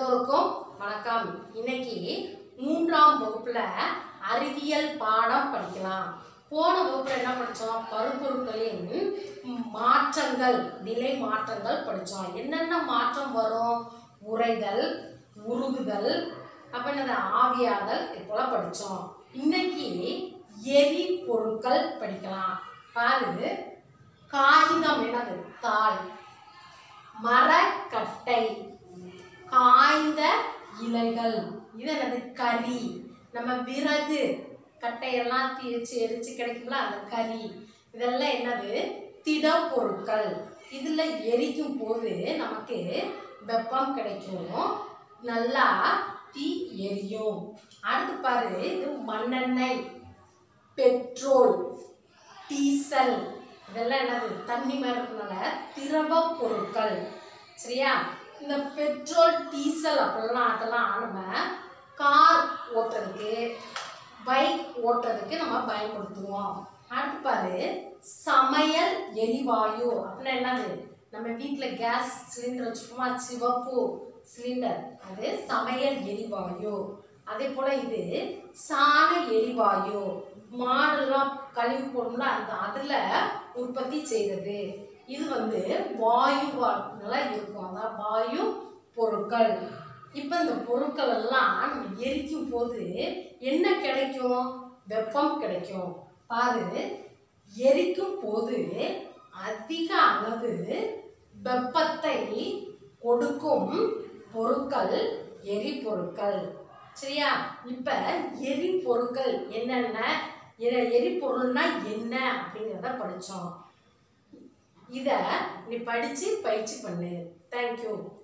எல்லோருக்கும் வணக்கம் இன்னைக்கு மூன்றாம் வகுப்புல அறிவியல் பாடம் படிக்கலாம் போன வகுப்புல என்ன படிச்சோம் பருப்பொருட்களின் மாற்றங்கள் நிலை மாற்றங்கள் படிச்சோம் என்னென்ன மாற்றம் வரும் உறைதல் உருகுதல் அப்ப என்னது ஆவியாதல் இது போல படிச்சோம் இன்னைக்கு எரி பொருட்கள் படிக்கலாம் பாரு காகிதம் என்னது தாள் மரக்கட்டை காய்ந்த இலைகள் இது என்னது கறி நம்ம விறகு கட்டையெல்லாம் தீச்சு எரிச்சு கிடைக்கும்ல அந்த கறி இதெல்லாம் என்னது திடப்பொருட்கள் இதில் எரிக்கும் போது நமக்கு வெப்பம் கிடைக்கும் நல்லா தீ எரியும் அடுத்து பாரு இது மண்ணெண்ணெய் பெட்ரோல் டீசல் இதெல்லாம் என்னது தண்ணி மாதிரி இருக்கனால திரவ பொருட்கள் சரியா இந்த பெட்ரோல் டீசல் அப்படிலாம் அதெல்லாம் நம்ம கார் ஓட்டுறதுக்கு பைக் ஓட்டுறதுக்கு நம்ம பயன்படுத்துவோம் அடுத்து பாரு சமையல் எரிவாயு அப்படின்னா என்னது நம்ம வீட்டில் கேஸ் சிலிண்டர் வச்சுக்கோமா சிவப்பு சிலிண்டர் அது சமையல் எரிவாயு அதே போல இது சாண எரிவாயு மாடுலாம் கழிவு போடும்ல அந்த அதில் உற்பத்தி செய்தது இது வந்து வாயுவால இருக்கும் அதான் வாயு பொருட்கள் இப்போ இந்த பொருட்கள் எல்லாம் நம்ம எரிக்கும் போது என்ன கிடைக்கும் வெப்பம் கிடைக்கும் பாரு எரிக்கும் போது அதிக அளவு வெப்பத்தை கொடுக்கும் பொருட்கள் எரிபொருட்கள் சரியா இப்ப எரிபொருட்கள் என்னென்ன எ- எரிபொருள்னா என்ன அப்படிங்கிறத படிச்சோம் இத நீ படிச்சு பயிற்சி பண்ணு தேங்க்யூ